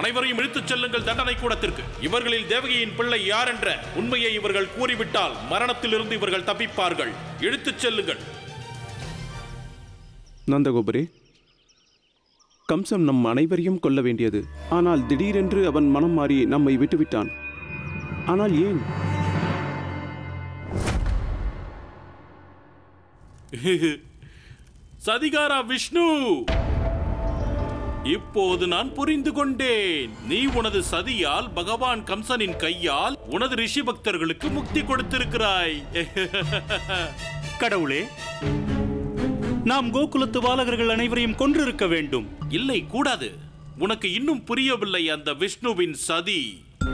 அனைவரையும் இழுத்துச் செல்லுங்கள் தண்டனை கூடத்திற்கு இவர்களில் தேவகியின் பிள்ளை யார் என்ற உண்மையை இவர்கள் கூறிவிட்டால் மரணத்திலிருந்து இவர்கள் தப்பிப்பார்கள் இழுத்துச் செல்லுங்கள் நந்தகோபுரே கம்சன் நம் அனைவரையும் கொல்ல வேண்டியது ஆனால் திடீரென்று அவன் மனம் மாறி நம்மை விட்டுவிட்டான் ஆனால் ஏன் சதிகாரா விஷ்ணு இப்போது நான் புரிந்து கொண்டேன் நீ உனது சதியால் பகவான் கம்சனின் கையால் உனது ரிஷி பக்தர்களுக்கு முக்தி கொடுத்திருக்கிறாய் கடவுளே நாம் கோகுலத்து பாலகர்கள் அனைவரையும் கொன்றிருக்க வேண்டும் இல்லை கூடாது உனக்கு இன்னும் புரியவில்லை அந்த விஷ்ணுவின் சதி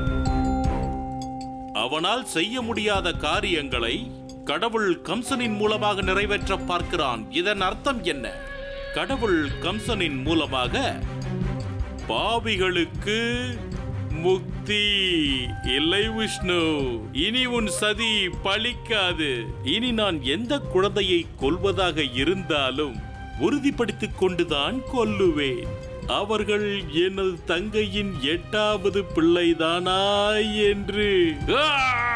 அவனால் செய்ய முடியாத காரியங்களை கடவுள் கம்சனின் மூலமாக நிறைவேற்ற பார்க்கிறான் இதன் அர்த்தம் என்ன கடவுள் கம்சனின் மூலமாக பாவிகளுக்கு முக்தி இல்லை விஷ்ணு இனி உன் சதி பலிக்காது இனி நான் எந்த குழந்தையை கொல்வதாக இருந்தாலும் உறுதிப்படுத்திக் கொண்டுதான் கொல்லுவேன் அவர்கள் எனது தங்கையின் எட்டாவது பிள்ளைதானா என்று ஆ!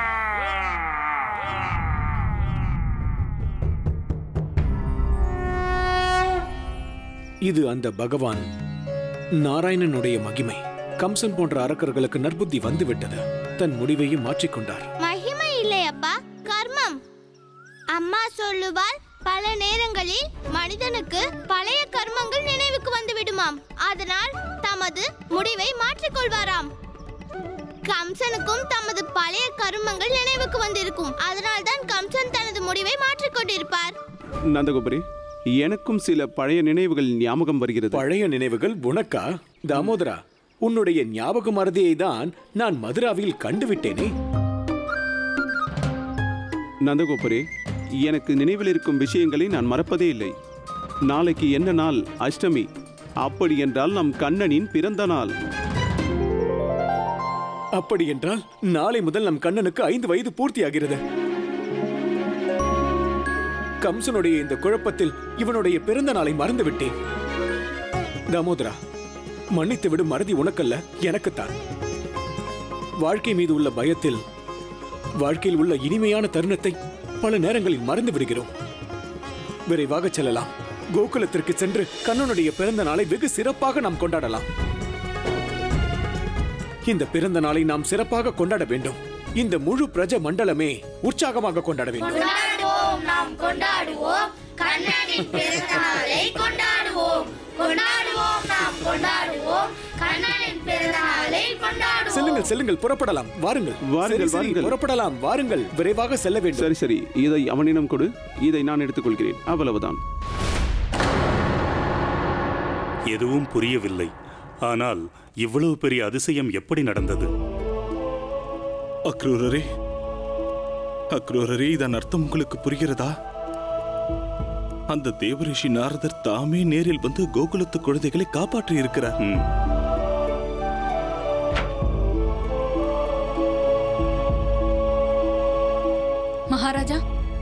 இது அந்த பகவான் நாராயணனுடைய மகிமை கம்சன் போன்ற அரக்கர்களுக்கு நற்புத்தி வந்துவிட்டது தன் முடிவையும் மாற்றிக்கொண்டார் மகிமை இல்லை அப்பா கர்மம் அம்மா சொல்லுவாள் பல நேரங்களில் மனிதனுக்கு பழைய கர்மங்கள் நினைவுக்கு வந்து விடுமாம் அதனால் தமது முடிவை மாற்றிக்கொள்வாராம் கம்சனுக்கும் தமது பழைய கர்மங்கள் நினைவுக்கு வந்திருக்கும் அதனால்தான் கம்சன் தனது முடிவை மாற்றிக்கொண்டிருப்பார் நந்தகோபுரே எனக்கும் சில பழைய நினைவுகள் ஞாபகம் வருகிறது பழைய நினைவுகள் உனக்கா தாமோதரா உன்னுடைய ஞாபக மறதியை தான் நான் மதுராவில் கண்டுவிட்டேனே நந்தகோபுரே எனக்கு நினைவில் இருக்கும் விஷயங்களை நான் மறப்பதே இல்லை நாளைக்கு என்ன நாள் அஷ்டமி அப்படி என்றால் நம் கண்ணனின் பிறந்த நாள் அப்படி என்றால் நாளை முதல் நம் கண்ணனுக்கு ஐந்து வயது பூர்த்தியாகிறது கம்சனுடைய இந்த குழப்பத்தில் இவனுடைய பிறந்த நாளை மறந்து விட்டேன் தாமோதரா மன்னித்து விடும் மறதி உனக்கல்ல எனக்குத்தான் வாழ்க்கை மீது உள்ள பயத்தில் வாழ்க்கையில் உள்ள இனிமையான தருணத்தை பல நேரங்களில் மறந்து விடுகிறோம் விரைவாக செல்லலாம் கோகுலத்திற்கு சென்று கண்ணனுடைய பிறந்த நாளை வெகு சிறப்பாக நாம் கொண்டாடலாம் இந்த பிறந்த நாளை நாம் சிறப்பாக கொண்டாட வேண்டும் இந்த முழு பிரஜ மண்டலமே உற்சாகமாக கொண்டாட வேண்டும் கொண்டாடுவோம் நாம் கொண்டாடுவோம் கண்ணனின் பிறந்த நாளை கொண்டாடுவோம் கொண்டாடுவோம் நாம் கொண்டாடுவோம் கண்ணனின் பிறந்த நாளை கொண்டாடுவோம் செல்லுங்கள் செல்லுங்கள் புறப்படலாம் வாருங்கள் வாருங்கள், சரி, சரி, வாருங்கள். புறப்படலாம் வாருங்கள் விரைவாக செல்ல வேண்டும் சரி சரி இதை அவனிடம் கொடு இதை நான் எடுத்துக்கொள்கிறேன் அவ்வளவுதான் எதுவும் புரியவில்லை ஆனால் இவ்வளவு பெரிய அதிசயம் எப்படி நடந்தது அக்ரூரரே அக்ரூரரே இதன் அர்த்தம் உங்களுக்கு புரிகிறதா அந்த தேவரிஷி நாரதர் தாமே நேரில் வந்து கோகுலத்து குழந்தைகளை காப்பாற்றி இருக்கிறார் ம், மகாராஜா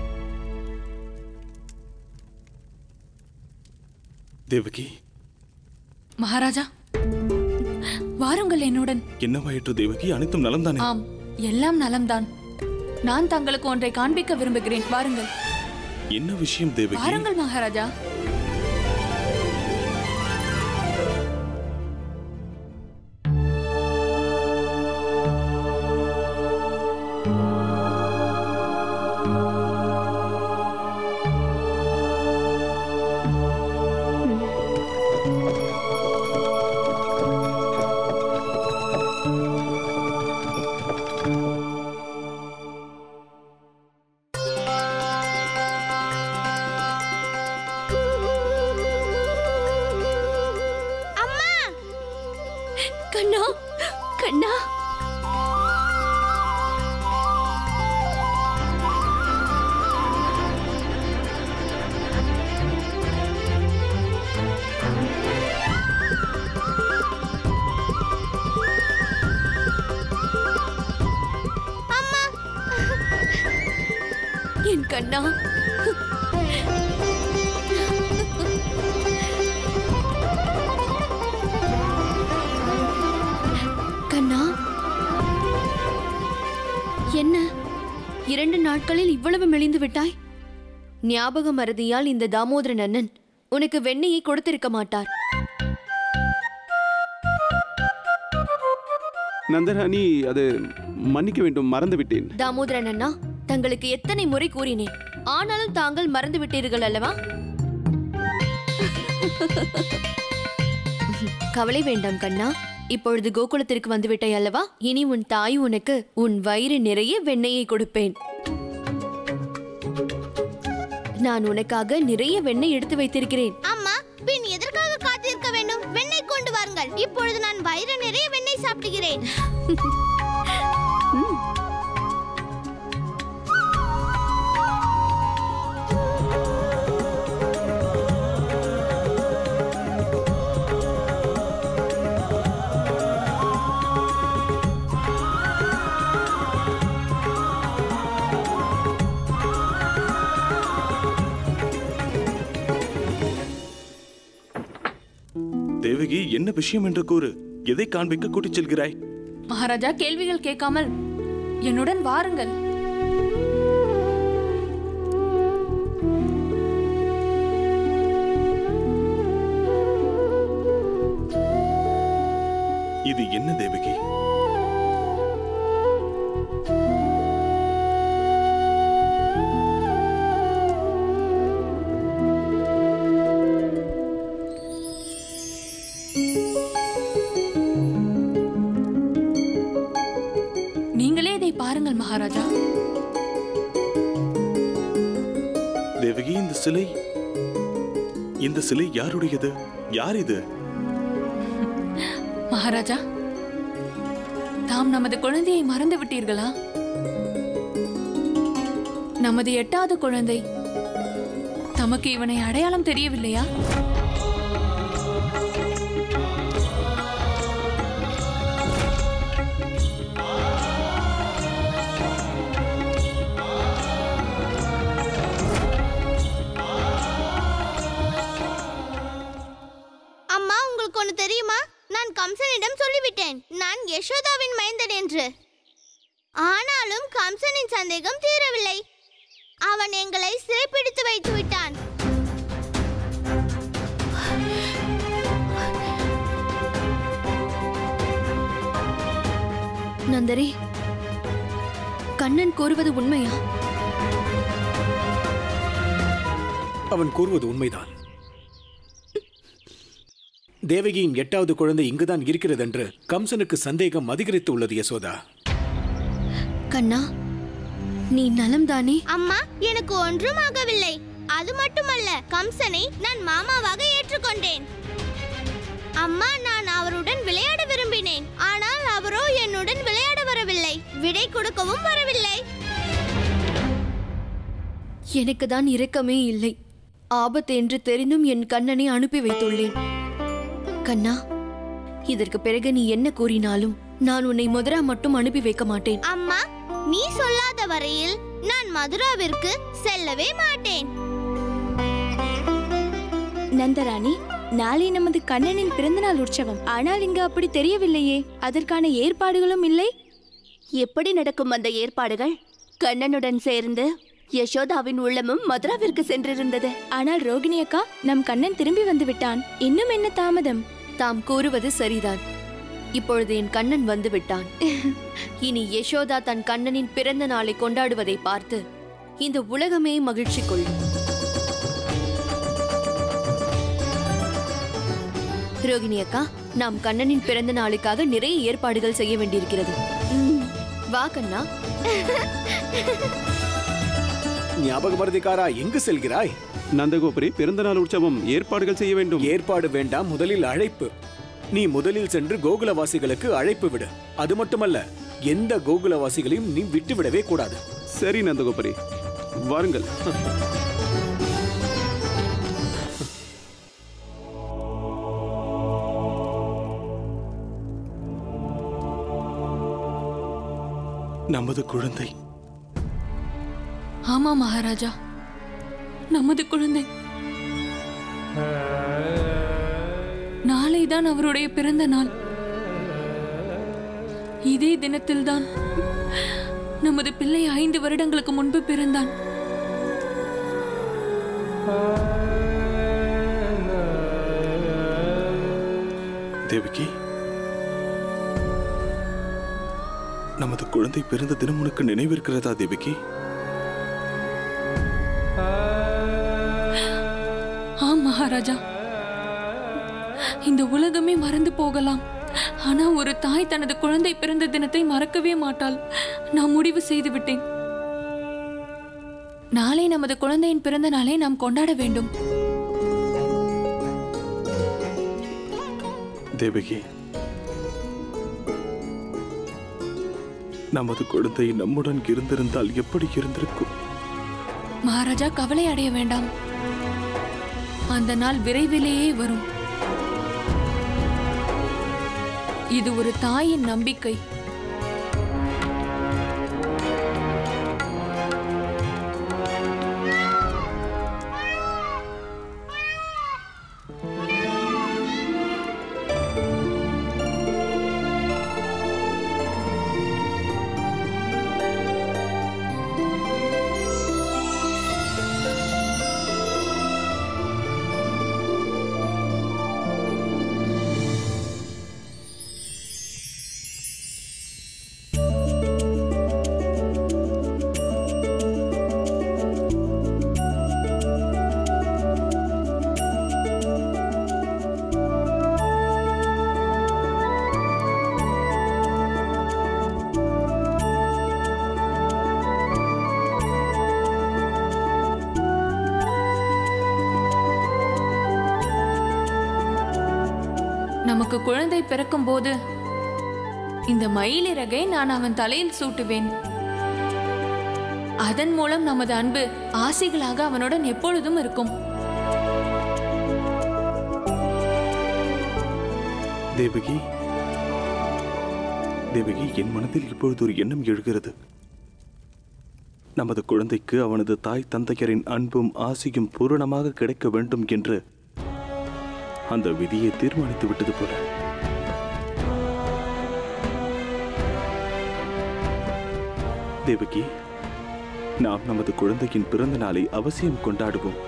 தேவகி மகாராஜா வாருங்கள் என்னுடன் என்னவாயிற்று தேவகி அனைத்தும் நலம்தானே ஆம் எல்லாம் நலம்தான் நான் தங்களுக்கு ஒன்றை காண்பிக்க விரும்புகிறேன் வாருங்கள் என்ன விஷயம் தேவகி வாருங்கள் மகாராஜா அம்மா கண்ணா கண்ணா என் கண்ணா நாட்களில் இவ்வளவு மெலிந்து விட்டாய் ஞாபக மறதியால் இந்த தாமோதரன் அண்ணன் உனக்கு வெண்ணெயை கொடுத்திருக்க மாட்டார் நந்தராணி அது மன்னிக்க வேண்டும் மறந்துவிட்டேன் தாமோதரன் அண்ணா தங்களுக்கு எத்தனை முறை கூறினேன் ஆனாலும் தாங்கள் மறந்து விட்டீர்கள் அல்லவா கவலை வேண்டாம் கண்ணா இப்பொழுது கோகுலத்திற்கு வந்துவிட்டாய் அல்லவா இனி உன் தாய் உனக்கு உன் வயிறு நிறைய வெண்ணெயை கொடுப்பேன் நான் உனக்காக நிறைய வெண்ணெய் எடுத்து வைத்திருக்கிறேன் அம்மா பின் எதற்காக காத்திருக்க வேண்டும் வெண்ணெய் கொண்டு வாருங்கள் இப்பொழுது நான் வயிறு நிறைய வெண்ணெய் சாப்பிடுகிறேன் தேவகி என்ன விஷயம் என்று கூறு எதை காண்பிக்க கூட்டிச் செல்கிறாய் மகாராஜா கேள்விகள் கேட்காமல் என்னுடன் வாருங்கள் இது என்ன தேவகி நீங்களே இதை பாருங்கள் மகாராஜா தேவகி இந்த சிலை இந்த சிலை யாருடையது யார் இது மகாராஜா தாம் நமது குழந்தையை மறந்து விட்டீர்களா நமது எட்டாவது குழந்தை தமக்கு இவனை அடையாளம் தெரியவில்லையா அம்மா உங்களுக்கு ஒன்று தெரியுமா நான் கம்சனிடம் சொல்லிவிட்டேன் நான் யசோதாவின் மைந்தன் என்று ஆனாலும் கம்சனின் சந்தேகம் தீரவில்லை அவன் எங்களை சிறைப்பிடித்து வைத்து விட்டான் நந்தரே கண்ணன் கூறுவது உண்மையா அவன் கூறுவது உண்மைதான் தேவகியின் எட்டாவது குழந்தை இங்குதான் இருக்கிறதென்று கம்சனுக்கு சந்தேகம் அதிகரித்து உள்ளது யசோதா கண்ணா நீ நலம்தானே அம்மா எனக்கு ஒன்றும் ஆகவில்லை அது மட்டுமல்ல கம்சனை நான் மாமாவாக ஏற்றுக்கொண்டேன் அம்மா நான் அவருடன் விளையாட விரும்பினேன் ஆனால் அவரோ என்னுடன் விளையாட வரவில்லை விடை கொடுக்கவும் வரவில்லை எனக்கு தான் இரக்கமே இல்லை ஆபத்து என்று தெரிந்தும் என் கண்ணனை அனுப்பி வைத்துள்ளேன் கண்ணா இதற்கு பிறகு நீ என்ன கூறினாலும் நான் உன்னை மதுரா மட்டும் அனுப்பி வைக்க மாட்டேன் அம்மா நீ சொல்லாத வரையில் நான் மதுராவிற்கு செல்லவே மாட்டேன் நந்தராணி நாளை நமது கண்ணனின் பிறந்தநாள் உற்சவம் ஆனால் இங்கு அப்படி தெரியவில்லையே அதற்கான ஏற்பாடுகளும் இல்லை எப்படி நடக்கும் அந்த ஏற்பாடுகள் கண்ணனுடன் சேர்ந்து யசோதாவின் உள்ளமும் மதுராவிற்கு சென்றிருந்தது ஆனால் ரோகிணி அக்கா நம் கண்ணன் திரும்பி வந்து விட்டான் இன்னும் என்ன தாமதம் தாம் கூறுவது சரிதான் இப்பொழுது என் கண்ணன் வந்து விட்டான் இனி யசோதா தன் கண்ணனின் பிறந்த நாளை கொண்டாடுவதை பார்த்து இந்த உலகமே மகிழ்ச்சி கொள்ளும் ரோகிணி அக்கா நாம் கண்ணனின் பிறந்த நாளுக்காக நிறைய ஏற்பாடுகள் செய்ய வேண்டியிருக்கிறது வா கண்ணா ஞாபக மருதிக்காரா எங்கு செல்கிறாய் நந்தகோபுரி பிறந்தநாள் உற்சவம் ஏற்பாடுகள் செய்ய வேண்டும் ஏற்பாடு வேண்டாம் முதலில் அழைப்பு நீ முதலில் சென்று கோகுலவாசிகளுக்கு அழைப்பு விடு அது மட்டுமல்ல எந்த கோகுலவாசிகளையும் நீ விட்டுவிடவே கூடாது சரி நந்தகோபுரி வாருங்கள் நமது குழந்தை ஆமா மகாராஜா நமது குழந்தை நாளைதான் அவருடைய பிறந்த நாள் இதே தினத்தில்தான் நமது பிள்ளை ஐந்து வருடங்களுக்கு முன்பு பிறந்தான் தேவகி நமது குழந்தை பிறந்த தினம் உனக்கு நினைவிருக்கிறதா தேவகி ஆம் மகாராஜா இந்த உலகமே மறந்து போகலாம் ஆனா ஒரு தாய் தனது குழந்தை பிறந்த தினத்தை மறக்கவே மாட்டாள் நான் முடிவு செய்து விட்டேன் நாளை நமது குழந்தையின் பிறந்த நாளை நாம் கொண்டாட வேண்டும் தேவகி நமது குழந்தை நம்முடன் இருந்திருந்தால் எப்படி இருந்திருக்கும் மகாராஜா கவலை அடைய வேண்டாம் அந்த நாள் விரைவிலேயே வரும் இது ஒரு தாயின் நம்பிக்கை நமக்கு குழந்தை பிறக்கும் போது இந்த மயிலிறகை நான் அவன் தலையில் சூட்டுவேன் அதன் மூலம் நமது அன்பு ஆசைகளாக அவனுடன் எப்பொழுதும் இருக்கும் தேவகி தேவகி என் மனதில் இப்பொழுது ஒரு எண்ணம் எழுகிறது நமது குழந்தைக்கு அவனது தாய் தந்தையரின் அன்பும் ஆசையும் பூரணமாக கிடைக்க வேண்டும் என்று அந்த விதியை தீர்மானித்து விட்டது போல தேவகி நாம் நமது குழந்தையின் பிறந்த நாளை அவசியம் கொண்டாடுவோம்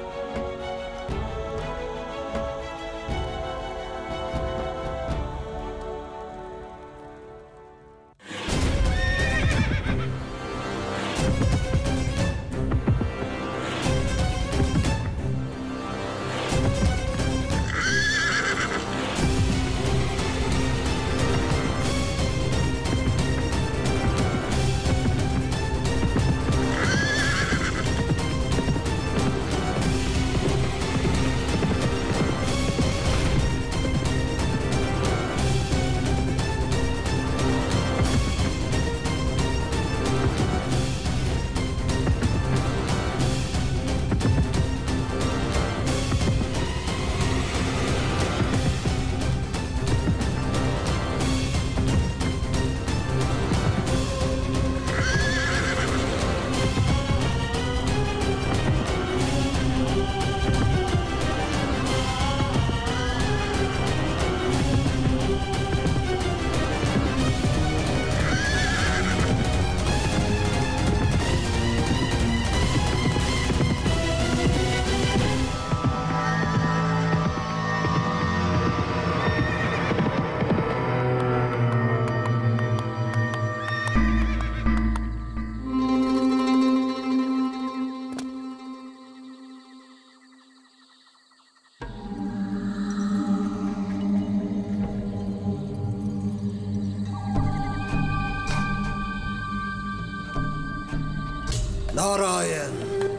நாராயண்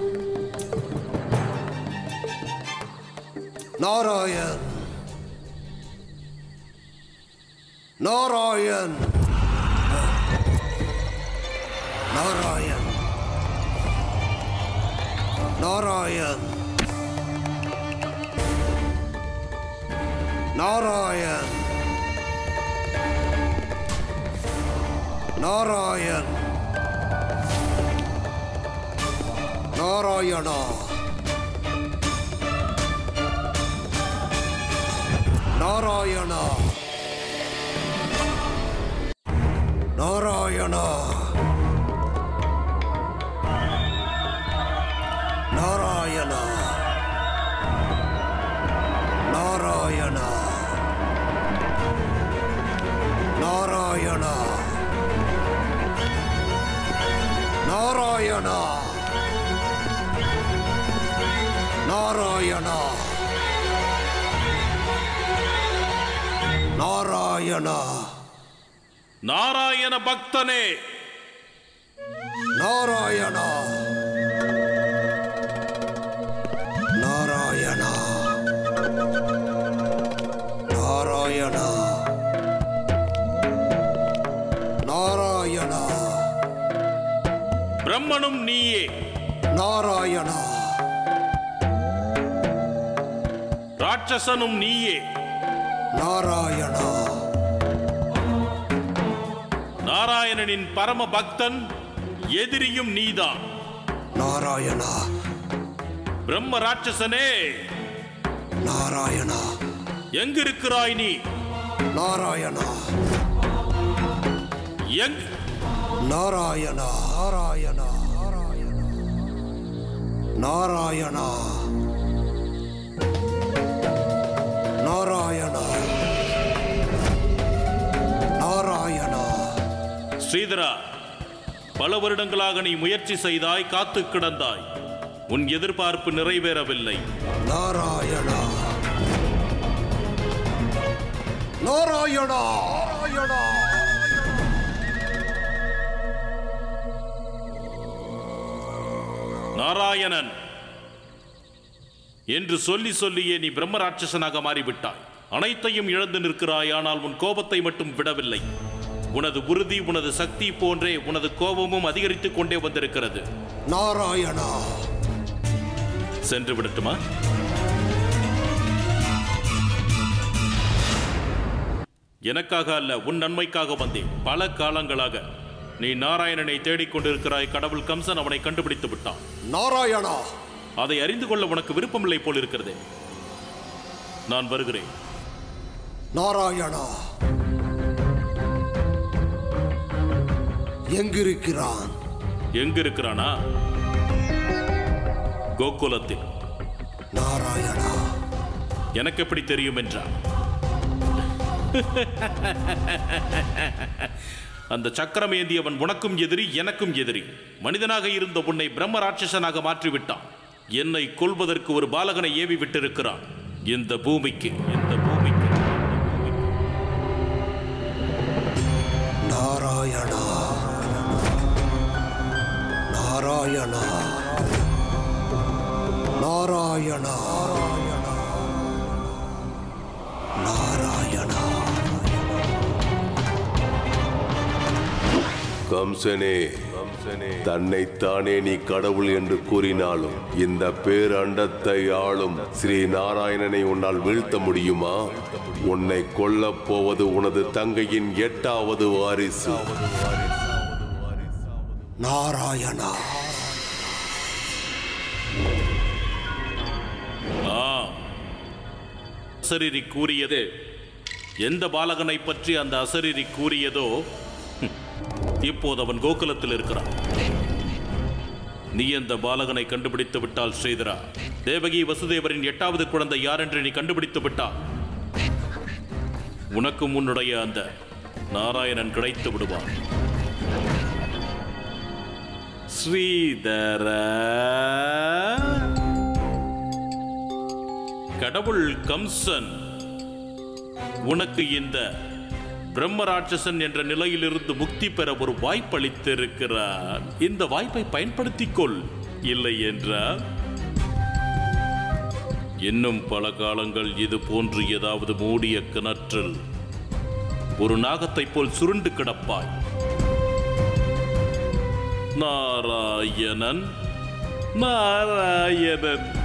நாராயண் நாராயண் நாராயண் நாராயண் நாராயண் நாராயண் நாராயணா நாராயணா நாராயணா நாராயணா நாராயணா நாராயண பக்தனே நாராயணா நாராயணா நாராயணா நாராயணா பிரம்மனும் நீயே நாராயணா ராட்சசனும் நீயே நாராயணா நாராயணனின் பரம பக்தன் எதிரியும் நீதான் நாராயணா பிரம்ம ராட்சசனே நாராயணா எங்கிருக்கிறாய் நீ நாராயணா எங் நாராயணா நாராயணா நாராயணா நாராயணா நாராயணா ஸ்ரீதரா பல வருடங்களாக நீ முயற்சி செய்தாய் காத்து கிடந்தாய் உன் எதிர்பார்ப்பு நிறைவேறவில்லை நாராயணா நாராயணா நாராயணா நாராயணன் என்று சொல்லி சொல்லியே நீ பிரம்ம ராட்சசனாக மாறிவிட்டாய் அனைத்தையும் இழந்து நிற்கிறாய் ஆனால் உன் கோபத்தை மட்டும் விடவில்லை உனது உறுதி உனது சக்தி போன்றே உனது கோபமும் அதிகரித்துக் கொண்டே வந்திருக்கிறது நாராயணா சென்று விடட்டுமா எனக்காக அல்ல உன் நன்மைக்காக வந்தேன் பல காலங்களாக நீ நாராயணனை தேடிக் கொண்டிருக்கிறாய் கடவுள் கம்சன் அவனை கண்டுபிடித்து விட்டான் நாராயணா அதை அறிந்து கொள்ள உனக்கு விருப்பமில்லை போல் இருக்கிறதே நான் வருகிறேன் நாராயணா எங்கிருக்கிறான் எங்க இருக்கிறானா கோகுலத்தில் நாராயணா எனக்கு எப்படி தெரியும் என்றான் அந்த சக்கரம் ஏந்தியவன் உனக்கும் எதிரி எனக்கும் எதிரி மனிதனாக இருந்த உன்னை பிரம்ம ராட்சசனாக மாற்றிவிட்டான் என்னை கொல்வதற்கு ஒரு பாலகனை ஏவி விட்டிருக்கிறான் இந்த பூமிக்கு இந்த பூமிக்கு நாராயணா நாராயணா நாராயணா நாராயணா கம்சனே தன்னைத்தானே நீ கடவுள் என்று கூறினாலும் இந்த பேரண்டத்தை ஆளும் ஸ்ரீ நாராயணனை உன்னால் வீழ்த்த முடியுமா உன்னை கொல்லப் போவது உனது தங்கையின் எட்டாவது வாரிசு நாராயணா ஆ அசரீரி கூறியது எந்த பாலகனை பற்றி அந்த அசரீரி கூறியதோ ஹம், இப்போது அவன் கோகுலத்தில் இருக்கிறான் நீ அந்த பாலகனை கண்டுபிடித்து விட்டால் ஸ்ரீதரா தேவகி வசுதேவரின் எட்டாவது குழந்தை யார் என்று நீ கண்டுபிடித்து விட்டால் உனக்கும் உன்னுடைய அந்த நாராயணன் கிடைத்து விடுவான் ஸ்ரீதரா கடவுள் கம்சன் உனக்கு இந்த பிரம்மராட்சசன் என்ற நிலையிலிருந்து முக்தி பெற ஒரு வாய்ப்பளித்திருக்கிறார் இந்த வாய்ப்பை பயன்படுத்திக் கொள் இல்லை என்றால் இன்னும் பல காலங்கள் இது போன்று ஏதாவது மூடிய கிணற்றில் ஒரு நாகத்தைப் போல் சுருண்டு கிடப்பாய் நாராயணன் நாராயணன்